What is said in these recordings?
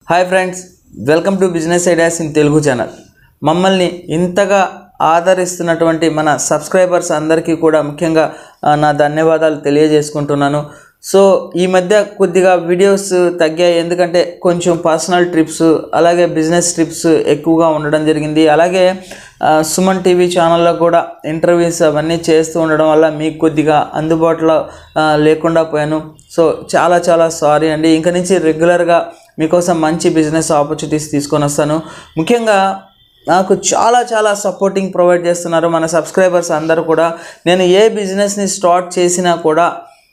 hi friends welcome to business ideas in Telugu channel మమ్మల్ని ఇంతగా ఆదరిస్తున్నటువంటి మన సబ్స్క్రైబర్స్ అందరికీ కూడా ముఖ్యంగా ఆ, నా ధన్యవాదాలు తెలియజేసుకుంటున్నాను సో ఈ మధ్య కొద్దిగా వీడియోస్ తగ్గాయి ఎందుకంటే కొంచెం పర్సనల్ ట్రిప్స్ అలాగే బిజినెస్ ట్రిప్స్ ఎక్కువగా ఉండడం జరిగింది అలాగే ఆ, సుమన్ టీవీ ఛానల్లో కూడా ఇంటర్వ్యూస్ అవన్నీ చేస్తూ ఉండడం వల్ల మీకు కొద్దిగా అందుబాటులో ఆ, లేకుండా పోయాను సో చాలా చాలా సారీ అండి ఇంక నుంచి రెగ్యులర్గా మీకోసం మంచి బిజినెస్ ఆపర్చునిటీస్ తీసుకొని వస్తాను ముఖ్యంగా నాకు చాలా చాలా సపోర్టింగ్ ప్రొవైడ్ చేస్తున్నారు మన సబ్స్క్రైబర్స్ అందరూ కూడా నేను ఏ బిజినెస్ని స్టార్ట్ చేసినా కూడా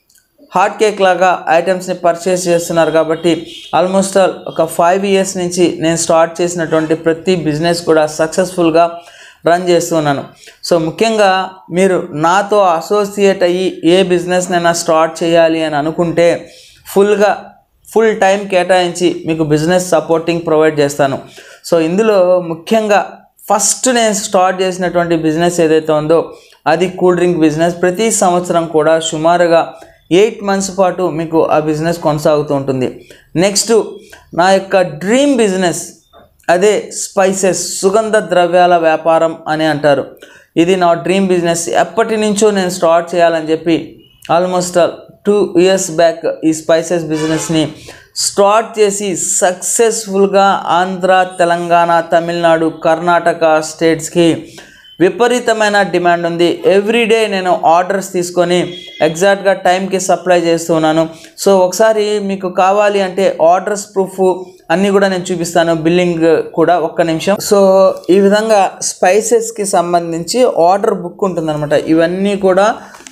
హాట్ కేక్ లాగా ఐటమ్స్ని పర్చేస్ చేస్తున్నారు కాబట్టి ఆల్మోస్ట్ ఆల్ ఒక ఫైవ్ ఇయర్స్ నుంచి నేను స్టార్ట్ చేసినటువంటి ప్రతి బిజినెస్ కూడా సక్సెస్ఫుల్గా రన్ చేస్తున్నాను సో ముఖ్యంగా మీరు నాతో అసోసియేట్ అయ్యి ఏ బిజినెస్నైనా స్టార్ట్ చేయాలి అని అనుకుంటే ఫుల్గా ఫుల్ టైం కేటాయించి మీకు బిజినెస్ సపోర్టింగ్ ప్రొవైడ్ చేస్తాను సో ఇందులో ముఖ్యంగా ఫస్ట్ నేను స్టార్ట్ చేసినటువంటి బిజినెస్ ఏదైతే ఉందో అది కూల్ డ్రింక్ బిజినెస్ ప్రతి సంవత్సరం కూడా సుమారుగా ఎయిట్ మంత్స్ పాటు మీకు ఆ బిజినెస్ కొనసాగుతూ ఉంటుంది నెక్స్ట్ నా యొక్క డ్రీమ్ బిజినెస్ అదే స్పైసెస్ సుగంధ ద్రవ్యాల వ్యాపారం అని అంటారు ఇది నా డ్రీమ్ బిజినెస్ ఎప్పటి నుంచో నేను స్టార్ట్ చేయాలని చెప్పి ఆల్మోస్ట్ టూ ఇయర్స్ బ్యాక్ ఈ స్పైసెస్ బిజినెస్ని స్టార్ట్ చేసి సక్సెస్ఫుల్గా ఆంధ్ర తెలంగాణ తమిళనాడు కర్ణాటక స్టేట్స్కి విపరీతమైన డిమాండ్ ఉంది ఎవ్రీడే నేను ఆర్డర్స్ తీసుకొని ఎగ్జాక్ట్గా టైంకి సప్లై చేస్తున్నాను సో ఒకసారి మీకు కావాలి అంటే ఆర్డర్స్ ప్రూఫ్ అన్నీ కూడా నేను చూపిస్తాను బిల్లింగ్ కూడా ఒక్క నిమిషం సో ఈ విధంగా స్పైసెస్కి సంబంధించి ఆర్డర్ బుక్ ఉంటుందన్నమాట ఇవన్నీ కూడా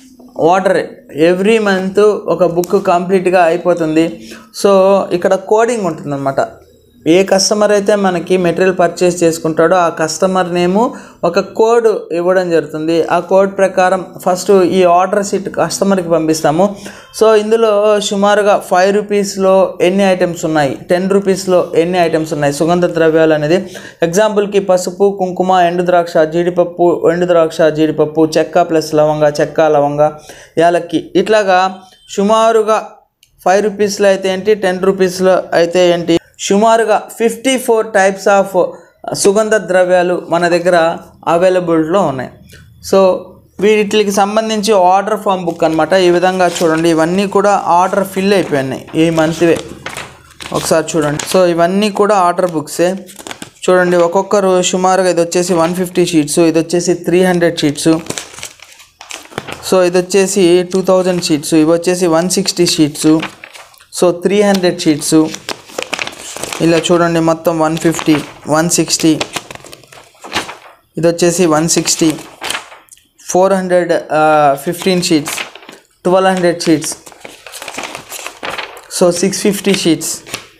ఆర్డర్ ఎవ్రీ మంత్ ఒక బుక్ కంప్లీట్గా అయిపోతుంది సో ఇక్కడ కోడింగ్ ఉంటుందన్నమాట ఏ కస్టమర్ అయితే మనకి మెటీరియల్ పర్చేస్ చేసుకుంటాడో ఆ కస్టమర్ నేము ఒక కోడ్ ఇవ్వడం జరుగుతుంది ఆ కోడ్ ప్రకారం ఫస్ట్ ఈ ఆర్డర్ షీట్ కస్టమర్కి పంపిస్తాము సో ఇందులో సుమారుగా ఫైవ్ రూపీస్లో ఎన్ని ఐటమ్స్ ఉన్నాయి టెన్ రూపీస్లో ఎన్ని ఐటమ్స్ ఉన్నాయి సుగంధ ద్రవ్యాలు అనేది ఎగ్జాంపుల్కి పసుపు కుంకుమ ఎండు ద్రాక్ష జీడిపప్పు ఎండు ద్రాక్ష జీడిపప్పు చెక్క ప్లస్ లవంగ చెక్క లవంగ యాలక్కి ఇట్లాగా సుమారుగా ఫైవ్ రూపీస్లో అయితే ఏంటి టెన్ రూపీస్లో అయితే ఏంటి సుమారుగా ఫిఫ్టీ ఫోర్ టైప్స్ ఆఫ్ సుగంధ ద్రవ్యాలు మన దగ్గర అవైలబుల్లో ఉన్నాయి సో వీటికి సంబంధించి ఆర్డర్ ఫామ్ బుక్ అనమాట ఈ విధంగా చూడండి ఇవన్నీ కూడా ఆర్డర్ ఫిల్ అయిపోయినాయి ఈ మంత్వే ఒకసారి చూడండి సో ఇవన్నీ కూడా ఆర్డర్ బుక్సే చూడండి ఒక్కొక్కరు సుమారుగా ఇది వచ్చేసి వన్ ఫిఫ్టీ షీట్స్ ఇది వచ్చేసి త్రీ హండ్రెడ్ షీట్స్ సో ఇది వచ్చేసి టూ థౌజండ్ షీట్స్ ఇవి వచ్చేసి one sixty sheets so three hundred sheets ఇలా చూడండి మొత్తం వన్ ఫిఫ్టీ వన్ సిక్స్టీ ఇది వచ్చేసి one sixty four hundred fifteen sheets twelve hundred sheets so six fifty sheets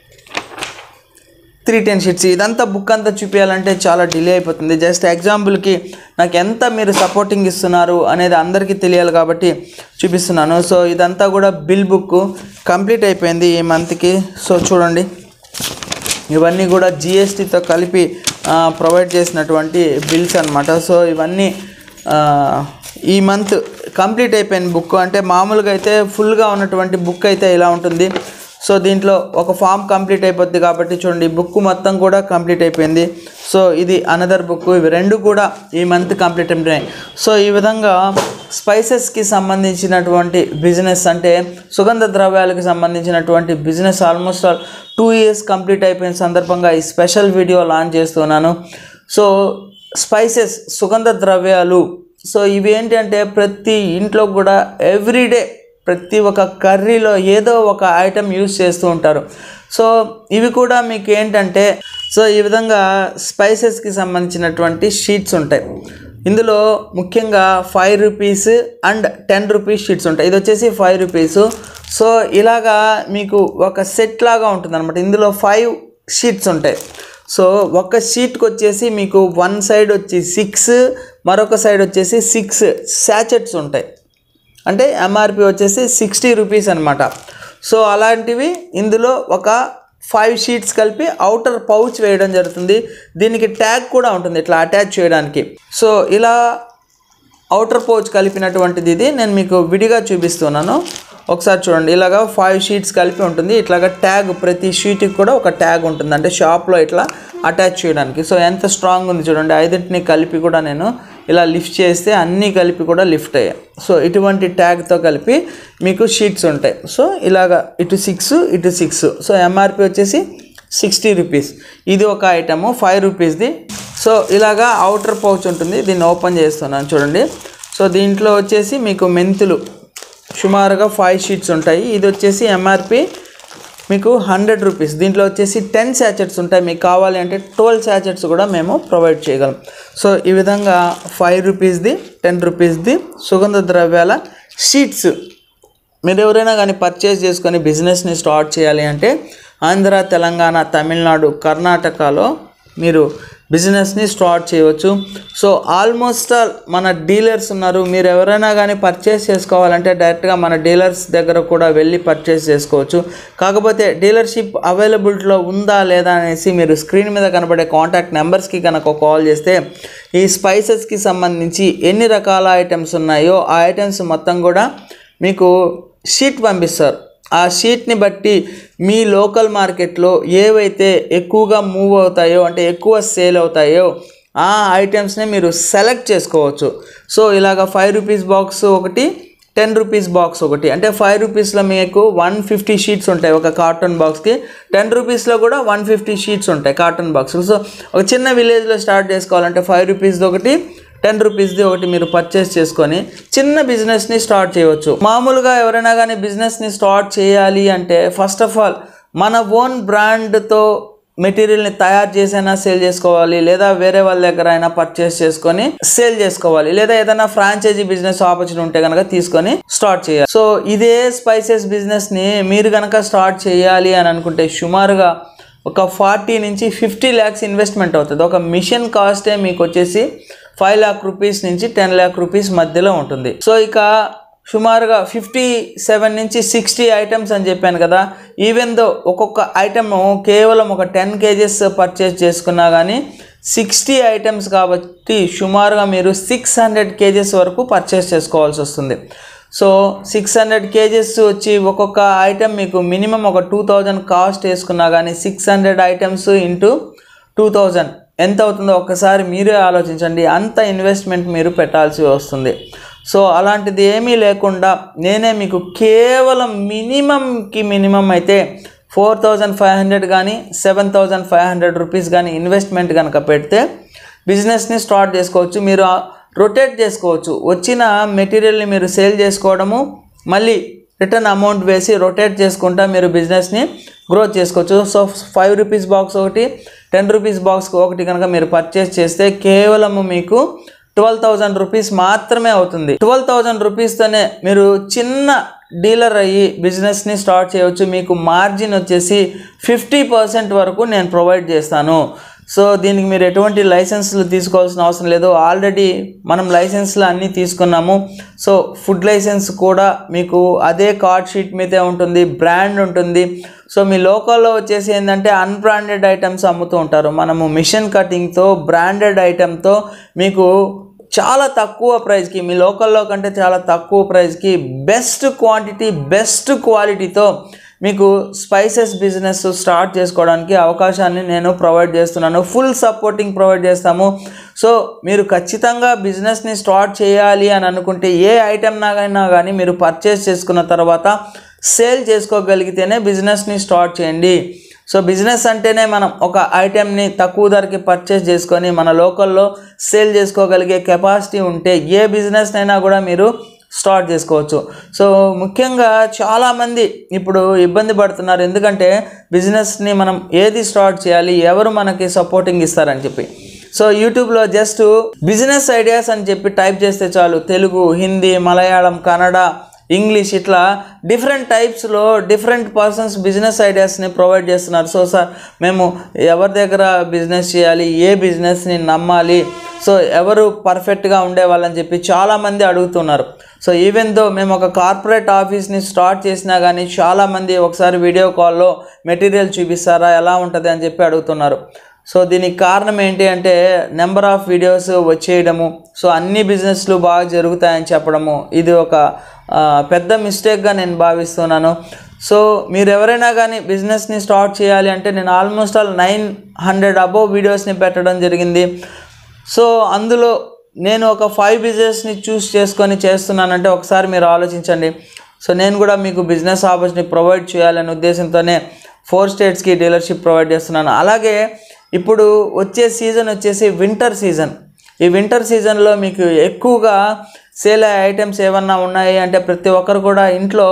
three ten sheets ఇదంతా బుక్ అంతా చూపించాలంటే చాలా డిలే అయిపోతుంది జస్ట్ ఎగ్జాంపుల్కి నాకు ఎంత మీరు సపోర్టింగ్ ఇస్తున్నారు అనేది అందరికీ తెలియాలి కాబట్టి చూపిస్తున్నాను సో ఇదంతా కూడా బిల్ బుక్ కంప్లీట్ అయిపోయింది ఈ మంత్కి సో చూడండి ఇవన్నీ కూడా జిఎస్టీతో కలిపి ప్రొవైడ్ చేసినటువంటి బిల్స్ అనమాట సో ఇవన్నీ ఆ, ఈ మంత్ కంప్లీట్ అయిపోయిన బుక్ అంటే మామూలుగా అయితే ఫుల్గా ఉన్నటువంటి బుక్ అయితే ఇలా ఉంటుంది సో దీంట్లో ఒక ఫామ్ కంప్లీట్ అయిపోద్ది కాబట్టి చూడండి బుక్ మొత్తం కూడా కంప్లీట్ అయిపోయింది సో ఇది అనదర్ బుక్ ఇవి రెండు కూడా ఈ మంత్ కంప్లీట్ అయిపోయినాయి సో ఈ విధంగా స్పైసెస్కి సంబంధించినటువంటి బిజినెస్ అంటే సుగంధ ద్రవ్యాలకు సంబంధించినటువంటి business almost all two years complete అయిపోయిన సందర్భంగా ఈ స్పెషల్ వీడియో లాంచ్ చేస్తున్నాను సో స్పైసెస్ సుగంధ ద్రవ్యాలు సో ఇవి ఏంటంటే ప్రతి ఇంట్లో కూడా ఎవ్రీడే ప్రతి ఒక్క కర్రీలో ఏదో ఒక ఐటెం యూస్ చేస్తూ ఉంటారు సో ఇవి కూడా మీకు ఏంటంటే సో ఈ విధంగా స్పైసెస్కి సంబంధించినటువంటి షీట్స్ ఉంటాయి ఇందులో ముఖ్యంగా five rupees and ten rupees sheets ఉంటాయి ఇది వచ్చేసి ఫైవ్ రూపీస్ సో ఇలాగా మీకు ఒక సెట్ లాగా ఉంటుంది అనమాట ఇందులో ఫైవ్ షీట్స్ ఉంటాయి సో ఒక షీట్కి వచ్చేసి మీకు వన్ సైడ్ వచ్చి సిక్స్ మరొక సైడ్ వచ్చేసి సిక్స్ శాచెట్స్ ఉంటాయి అంటే ఎంఆర్పి వచ్చేసి సిక్స్టీ రూపీస్ అనమాట సో అలాంటివి ఇందులో ఒక ఫైవ్ షీట్స్ కలిపి అవుటర్ పౌచ్ వేయడం జరుగుతుంది దీనికి ట్యాగ్ కూడా ఉంటుంది ఇట్లా అటాచ్ చేయడానికి సో ఇలా అవుటర్ పౌచ్ కలిపినటువంటిది ఇది నేను మీకు విడిగా చూపిస్తున్నాను ఒకసారి చూడండి ఇలాగా ఫైవ్ షీట్స్ కలిపి ఉంటుంది ఇట్లాగా ట్యాగ్ ప్రతి షీట్కి కూడా ఒక ట్యాగ్ ఉంటుంది అంటే షాప్లో ఇట్లా అటాచ్ చేయడానికి సో ఎంత స్ట్రాంగ్ ఉంది చూడండి ఐదింటిని కలిపి కూడా నేను ఇలా లిఫ్ట్ చేస్తే అన్నీ కలిపి కూడా లిఫ్ట్ అయ్యాయి సో ఇటువంటి ట్యాగ్తో కలిపి మీకు షీట్స్ ఉంటాయి సో ఇలాగా ఇటు సిక్స్ ఇటు సిక్స్ సో ఎంఆర్పి వచ్చేసి సిక్స్టీ రూపీస్ ఇది ఒక ఐటము ఫైవ్ రూపీస్ది సో ఇలాగా అవుటర్ పౌచ్ ఉంటుంది దీన్ని ఓపెన్ చేస్తున్నాను చూడండి సో దీంట్లో వచ్చేసి మీకు మెంతులు సుమారుగా ఫైవ్ షీట్స్ ఉంటాయి ఇది వచ్చేసి ఎంఆర్పి మీకు హండ్రెడ్ రూపీస్ దీంట్లో వచ్చేసి టెన్ శాచెట్స్ ఉంటాయి మీకు కావాలి అంటే ట్వెల్వ్ శాచెట్స్ కూడా మేము ప్రొవైడ్ చేయగలం సో ఈ విధంగా ఫైవ్ రూపీస్ది టెన్ రూపీస్ది సుగంధ ద్రవ్యాల షీట్స్ మీరు ఎవరైనా కానీ పర్చేస్ చేసుకొని బిజినెస్ని స్టార్ట్ చేయాలి అంటే ఆంధ్ర తెలంగాణ తమిళనాడు కర్ణాటకలో మీరు బిజినెస్ని స్టార్ట్ చేయవచ్చు సో ఆల్మోస్ట్ ఆల్ మన డీలర్స్ ఉన్నారు మీరు ఎవరైనా కానీ పర్చేస్ చేసుకోవాలంటే డైరెక్ట్గా మన డీలర్స్ దగ్గర కూడా వెళ్ళి పర్చేస్ చేసుకోవచ్చు కాకపోతే డీలర్షిప్ అవైలబిలిటీలో ఉందా లేదా అనేసి మీరు స్క్రీన్ మీద కనబడే కాంటాక్ట్ నెంబర్స్కి కనుక కాల్ చేస్తే ఈ స్పైసెస్కి సంబంధించి ఎన్ని రకాల ఐటమ్స్ ఉన్నాయో ఆ ఐటమ్స్ మొత్తం కూడా మీకు షీట్ పంపిస్తారు ఆ షీట్ని బట్టి మీ లోకల్ మార్కెట్లో ఏవైతే ఎక్కువగా మూవ్ అవుతాయో అంటే ఎక్కువ సేల్ అవుతాయో ఆ ఐటమ్స్ని మీరు సెలెక్ట్ చేసుకోవచ్చు సో ఇలాగ ఫైవ్ రూపీస్ బాక్స్ ఒకటి టెన్ రూపీస్ బాక్స్ ఒకటి అంటే ఫైవ్ రూపీస్లో మీకు వన్ ఫిఫ్టీ షీట్స్ ఉంటాయి ఒక కార్టూన్ బాక్స్కి టెన్ రూపీస్లో కూడా వన్ ఫిఫ్టీ షీట్స్ ఉంటాయి కార్టూన్ బాక్స్ సో ఒక చిన్న విలేజ్లో స్టార్ట్ చేసుకోవాలంటే ఫైవ్ రూపీస్ది ఒకటి టెన్ రూపీస్ది ఒకటి మీరు పర్చేస్ చేసుకొని చిన్న బిజినెస్ని స్టార్ట్ చేయవచ్చు మామూలుగా ఎవరైనా కానీ బిజినెస్ని స్టార్ట్ చేయాలి అంటే ఫస్ట్ ఆఫ్ ఆల్ మన ఓన్ బ్రాండ్తో మెటీరియల్ని తయారు చేసైనా సేల్ చేసుకోవాలి లేదా వేరే వాళ్ళ దగ్గర అయినా పర్చేస్ చేసుకొని సేల్ చేసుకోవాలి లేదా ఏదైనా ఫ్రాంచైజీ బిజినెస్ ఆపర్చునిటీ ఉంటే కనుక తీసుకొని స్టార్ట్ చేయాలి సో ఇదే స్పైసెస్ బిజినెస్ని మీరు కనుక స్టార్ట్ చేయాలి అని అనుకుంటే సుమారుగా ఒక ఫార్టీ నుంచి ఫిఫ్టీ ల్యాక్స్ ఇన్వెస్ట్మెంట్ అవుతుంది ఒక మిషన్ కాస్టే మీకు వచ్చేసి ఫైవ్ ల్యాక్ రూపీస్ నుంచి టెన్ ల్యాక్ రూపీస్ మధ్యలో ఉంటుంది సో ఇక సుమారుగా ఫిఫ్టీ సెవెన్ నుంచి సిక్స్టీ ఐటమ్స్ అని చెప్పాను కదా ఈవెన్ దో ఒక్కొక్క ఐటమ్ కేవలం ఒక టెన్ కేజెస్ పర్చేస్ చేసుకున్నా కానీ సిక్స్టీ ఐటమ్స్ కాబట్టి సుమారుగా మీరు సిక్స్ హండ్రెడ్ కేజెస్ వరకు పర్చేస్ చేసుకోవాల్సి వస్తుంది సో సిక్స్ హండ్రెడ్ కేజెస్ వచ్చి ఒక్కొక్క ఐటమ్ మీకు మినిమం ఒక టూ థౌజండ్ కాస్ట్ వేసుకున్నా కానీ six hundred items into two thousand ఎంత అవుతుందో ఒక్కసారి మీరే ఆలోచించండి అంత ఇన్వెస్ట్మెంట్ మీరు పెట్టాల్సి వస్తుంది సో అలాంటిది ఏమీ లేకుండా నేనే మీకు కేవలం మినిమంకి మినిమం అయితే ఫోర్ థౌజండ్ ఫైవ్ హండ్రెడ్ కానీ seven thousand five hundred rupees కానీ ఇన్వెస్ట్మెంట్ కనుక పెడితే బిజినెస్ని స్టార్ట్ చేసుకోవచ్చు మీరు రొటేట్ చేసుకోవచ్చు వచ్చిన మెటీరియల్ని మీరు సేల్ చేసుకోవడము మళ్ళీ రిటర్న్ అమౌంట్ వేసి రొటేట్ చేసుకుంటా మీరు బిజినెస్ని గ్రోత్ చేసుకోవచ్చు సో ఫైవ్ రూపీస్ బాక్స్ ఒకటి టెన్ రూపీస్ బాక్స్ ఒకటి కనుక మీరు పర్చేస్ చేస్తే కేవలము మీకు ట్వెల్వ్ థౌజండ్ రూపీస్ మాత్రమే అవుతుంది ట్వెల్వ్ థౌజండ్ రూపీస్తోనే మీరు చిన్న డీలర్ అయ్యి బిజినెస్ని స్టార్ట్ చేయవచ్చు మీకు మార్జిన్ వచ్చేసి ఫిఫ్టీ పర్సెంట్ వరకు నేను ప్రొవైడ్ చేస్తాను సో దీనికి మీరు ఎటువంటి లైసెన్స్లు తీసుకోవాల్సిన అవసరం లేదు ఆల్రెడీ మనం లైసెన్స్లు అన్నీ తీసుకున్నాము సో ఫుడ్ లైసెన్స్ కూడా మీకు అదే కార్డ్ షీట్ మీదే ఉంటుంది బ్రాండ్ ఉంటుంది సో మీ లోకల్లో వచ్చేసి ఏంటంటే అన్బ్రాండెడ్ ఐటమ్స్ అమ్ముతూ ఉంటారు మనము మిషన్ కటింగ్తో బ్రాండెడ్ ఐటమ్తో మీకు చాలా తక్కువ ప్రైస్కి మీ లోకల్లో కంటే చాలా తక్కువ ప్రైస్కి బెస్ట్ క్వాంటిటీ బెస్ట్ క్వాలిటీతో మీకు స్పైసెస్ బిజినెస్ స్టార్ట్ చేసుకోవడానికి అవకాశాన్ని నేను ప్రొవైడ్ చేస్తున్నాను ఫుల్ సపోర్టింగ్ ప్రొవైడ్ చేస్తాము సో మీరు ఖచ్చితంగా బిజినెస్ని స్టార్ట్ చేయాలి అని అనుకుంటే ఏ ఐటెం నాగైనా కానీ మీరు పర్చేస్ చేసుకున్న తర్వాత సేల్ చేసుకోగలిగితేనే బిజినెస్ని స్టార్ట్ చేయండి సో బిజినెస్ అంటేనే మనం ఒక ఐటెంని తక్కువ ధరకి పర్చేస్ చేసుకొని మన లోకల్లో సేల్ చేసుకోగలిగే కెపాసిటీ ఉంటే ఏ బిజినెస్ అయినా కూడా మీరు స్టార్ట్ చేసుకోవచ్చు సో ముఖ్యంగా చాలామంది ఇప్పుడు ఇబ్బంది పడుతున్నారు ఎందుకంటే బిజినెస్ని మనం ఏది స్టార్ట్ చేయాలి ఎవరు మనకి సపోర్టింగ్ ఇస్తారని చెప్పి సో యూట్యూబ్లో జస్ట్ బిజినెస్ ఐడియాస్ అని చెప్పి టైప్ చేస్తే చాలు తెలుగు హిందీ మలయాళం కన్నడ ఇంగ్లీష్ ఇట్లా డిఫరెంట్ టైప్స్లో డిఫరెంట్ పర్సన్స్ బిజినెస్ ఐడియాస్ని ప్రొవైడ్ చేస్తున్నారు సో సార్ మేము ఎవరి దగ్గర బిజినెస్ చేయాలి ఏ బిజినెస్ని నమ్మాలి సో ఎవరు పర్ఫెక్ట్గా ఉండేవాళ్ళని చెప్పి చాలామంది అడుగుతున్నారు సో ఈవెన్ దో మేము ఒక కార్పొరేట్ ఆఫీస్ని స్టార్ట్ చేసినా కానీ చాలామంది ఒకసారి వీడియో కాల్లో మెటీరియల్ చూపిస్తారా ఎలా ఉంటుంది అని చెప్పి అడుగుతున్నారు సో దీనికి కారణం ఏంటి అంటే నెంబర్ ఆఫ్ వీడియోస్ వచ్చేయడము సో అన్ని బిజినెస్లు బాగా జరుగుతాయని చెప్పడము ఇది ఒక ఆ, పెద్ద మిస్టేక్గా నేను భావిస్తున్నాను సో మీరు ఎవరైనా కానీ బిజినెస్ని స్టార్ట్ చేయాలి అంటే నేను almost all nine hundred above వీడియోస్ని పెట్టడం జరిగింది సో అందులో నేను ఒక ఫైవ్ బిజినెస్ని చూస్ చేసుకొని చేస్తున్నానంటే ఒకసారి మీరు ఆలోచించండి సో నేను కూడా మీకు బిజినెస్ ఆపర్చునిటీ ప్రొవైడ్ చేయాలనే ఉద్దేశంతోనే ఫోర్ స్టేట్స్కి డీలర్షిప్ ప్రొవైడ్ చేస్తున్నాను అలాగే ఇప్పుడు వచ్చే సీజన్ వచ్చేసి వింటర్ సీజన్ ఈ వింటర్ సీజన్లో మీకు ఎక్కువగా సేల్ అయ్యే ఐటమ్స్ ఏమన్నా ఉన్నాయి అంటే ప్రతి ఒక్కరు కూడా ఇంట్లో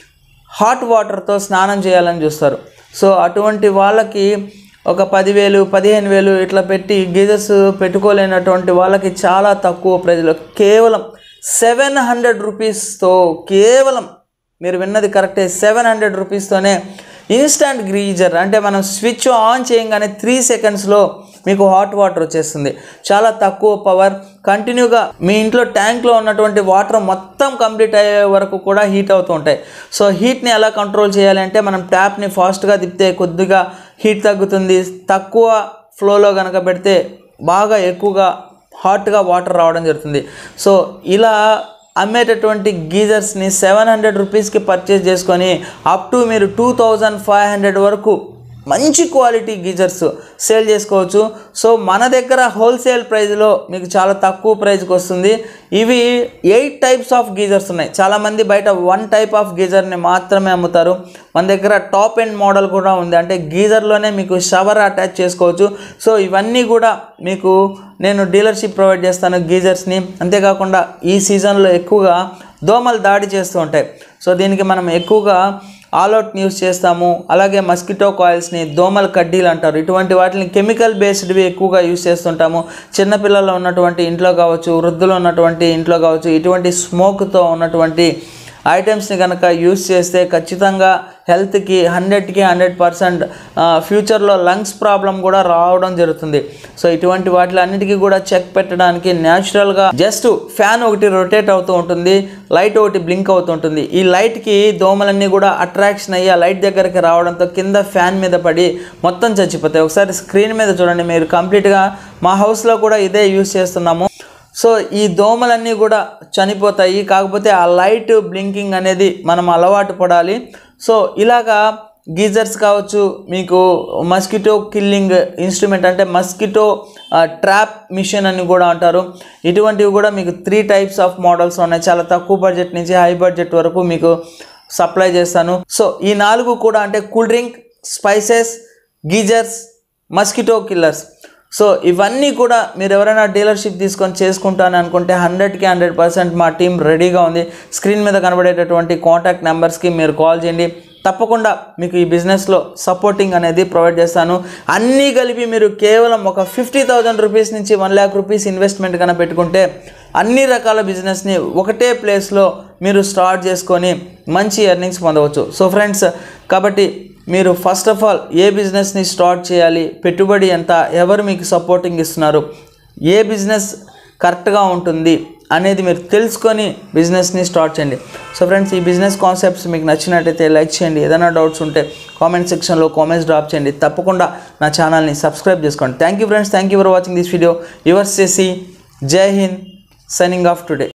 హాట్ వాటర్తో స్నానం చేయాలని చూస్తారు సో అటువంటి వాళ్ళకి ఒక పదివేలు పదిహేను వేలు ఇట్లా పెట్టి గీజర్స్ పెట్టుకోలేనటువంటి వాళ్ళకి చాలా తక్కువ ప్రైజ్లో కేవలం సెవెన్ హండ్రెడ్ రూపీస్తో కేవలం మీరు విన్నది కరెక్టే సెవెన్ హండ్రెడ్ రూపీస్తోనే ఇన్స్టంట్ గ్రీజర్ అంటే మనం స్విచ్ ఆన్ చేయగానే త్రీ సెకండ్స్లో మీకు హాట్ వాటర్ వచ్చేస్తుంది చాలా తక్కువ పవర్ కంటిన్యూగా మీ ఇంట్లో ట్యాంక్లో ఉన్నటువంటి వాటర్ మొత్తం కంప్లీట్ అయ్యే వరకు కూడా హీట్ అవుతూ ఉంటాయి సో హీట్ని ఎలా కంట్రోల్ చేయాలి అంటే మనం ట్యాప్ని ఫాస్ట్గా తిప్పితే కొద్దిగా హీట్ తగ్గుతుంది తక్కువ ఫ్లోలో కనుక పెడితే బాగా ఎక్కువగా హాట్గా వాటర్ రావడం జరుగుతుంది సో ఇలా అమ్మేటటువంటి గీజర్స్ని సెవెన్ హండ్రెడ్ రూపీస్కి పర్చేస్ చేసుకొని అప్ టు మీరు టూ థౌజండ్ ఫైవ్ హండ్రెడ్ వరకు మంచి క్వాలిటీ గీజర్స్ సేల్ చేసుకోవచ్చు సో మన దగ్గర హోల్సేల్ ప్రైస్లో మీకు చాలా తక్కువ ప్రైస్కి వస్తుంది ఇవి ఎయిట్ టైప్స్ ఆఫ్ గీజర్స్ ఉన్నాయి చాలామంది బయట వన్ టైప్ ఆఫ్ గీజర్ని మాత్రమే అమ్ముతారు మన దగ్గర టాప్ ఎండ్ మోడల్ కూడా ఉంది అంటే గీజర్లోనే మీకు షవర్ అటాచ్ చేసుకోవచ్చు సో ఇవన్నీ కూడా మీకు నేను డీలర్షిప్ ప్రొవైడ్ చేస్తాను గీజర్స్ని అంతేకాకుండా ఈ సీజన్లో ఎక్కువగా దోమలు దాడి చేస్తూ ఉంటాయి సో దీనికి మనం ఎక్కువగా ఆల్అవుట్ యూస్ చేస్తాము అలాగే మస్కిటో కాయిల్స్ని దోమల కడ్డీలు అంటారు ఇటువంటి వాటిని కెమికల్ బేస్డ్వి ఎక్కువగా యూస్ చేస్తుంటాము చిన్నపిల్లలు ఉన్నటువంటి ఇంట్లో కావచ్చు వృద్ధులు ఉన్నటువంటి ఇంట్లో కావచ్చు ఇటువంటి స్మోక్తో ఉన్నటువంటి ఐటమ్స్ని కనుక యూస్ చేస్తే ఖచ్చితంగా హెల్త్కి హండ్రెడ్కి హండ్రెడ్ పర్సెంట్ ఫ్యూచర్లో లంగ్స్ ప్రాబ్లం కూడా రావడం జరుగుతుంది సో ఇటువంటి వాటి అన్నిటికీ కూడా చెక్ పెట్టడానికి న్యాచురల్గా జస్ట్ ఫ్యాన్ ఒకటి రొటేట్ అవుతూ ఉంటుంది లైట్ ఒకటి బ్లింక్ అవుతూ ఉంటుంది ఈ లైట్కి దోమలన్నీ కూడా అట్రాక్షన్ అయ్యి ఆ లైట్ దగ్గరికి రావడంతో కింద ఫ్యాన్ మీద పడి మొత్తం చచ్చిపోతాయి ఒకసారి స్క్రీన్ మీద చూడండి మీరు కంప్లీట్గా మా హౌస్లో కూడా ఇదే యూస్ చేస్తున్నాము సో ఈ దోమలన్నీ కూడా చనిపోతాయి కాకపోతే ఆ లైట్ బ్లింకింగ్ అనేది మనం అలవాటు పడాలి సో ఇలాగా గీజర్స్ కావచ్చు మీకు మస్కిటో కిల్లింగ్ ఇన్స్ట్రుమెంట్ అంటే మస్కిటో ట్రాప్ మిషన్ అని కూడా అంటారు ఇటువంటివి కూడా మీకు త్రీ టైప్స్ ఆఫ్ మోడల్స్ ఉన్నాయి చాలా తక్కువ బడ్జెట్ నుంచి హై బడ్జెట్ వరకు మీకు సప్లై చేస్తాను సో ఈ నాలుగు కూడా అంటే cool drink spices geysers mosquito killers so ఇవన్నీ కూడా మీరు ఎవరైనా డీలర్షిప్ తీసుకొని చేసుకుంటాను అనుకుంటే హండ్రెడ్కి హండ్రెడ్ పర్సెంట్ మా టీం రెడీగా ఉంది స్క్రీన్ మీద కనబడేటటువంటి కాంటాక్ట్ నెంబర్స్కి మీరు కాల్ చేయండి తప్పకుండా మీకు ఈ బిజినెస్లో సపోర్టింగ్ అనేది ప్రొవైడ్ చేస్తాను అన్నీ కలిపి మీరు కేవలం ఒక ఫిఫ్టీ థౌజండ్ రూపీస్ నుంచి వన్ ల్యాక్ రూపీస్ ఇన్వెస్ట్మెంట్ కన్నా పెట్టుకుంటే అన్ని రకాల బిజినెస్ని ఒకటే ప్లేస్లో మీరు స్టార్ట్ చేసుకొని మంచి ఎర్నింగ్స్ పొందవచ్చు సో ఫ్రెండ్స్ కాబట్టి మీరు ఫస్ట్ ఆఫ్ ఆల్ ఏ బిజినెస్ని స్టార్ట్ చేయాలి పెట్టుబడి ఎంత ఎవరు మీకు సపోర్టింగ్ ఇస్తున్నారు ఏ బిజినెస్ కరెక్ట్గా ఉంటుంది అనేది మీరు తెలుసుకొని బిజినెస్ని స్టార్ట్ చేయండి సో ఫ్రెండ్స్ ఈ బిజినెస్ కాన్సెప్ట్స్ మీకు నచ్చినట్టయితే లైక్ చేయండి ఏదైనా డౌట్స్ ఉంటే కామెంట్ సెక్షన్లో కామెంట్స్ డ్రాప్ చేయండి తప్పకుండా నా ఛానల్ని సబ్స్క్రైబ్ చేసుకోండి thank you friends thank you for watching this video యువర్స్ చేసి జై హింద్ సైనింగ్ ఆఫ్ టుడే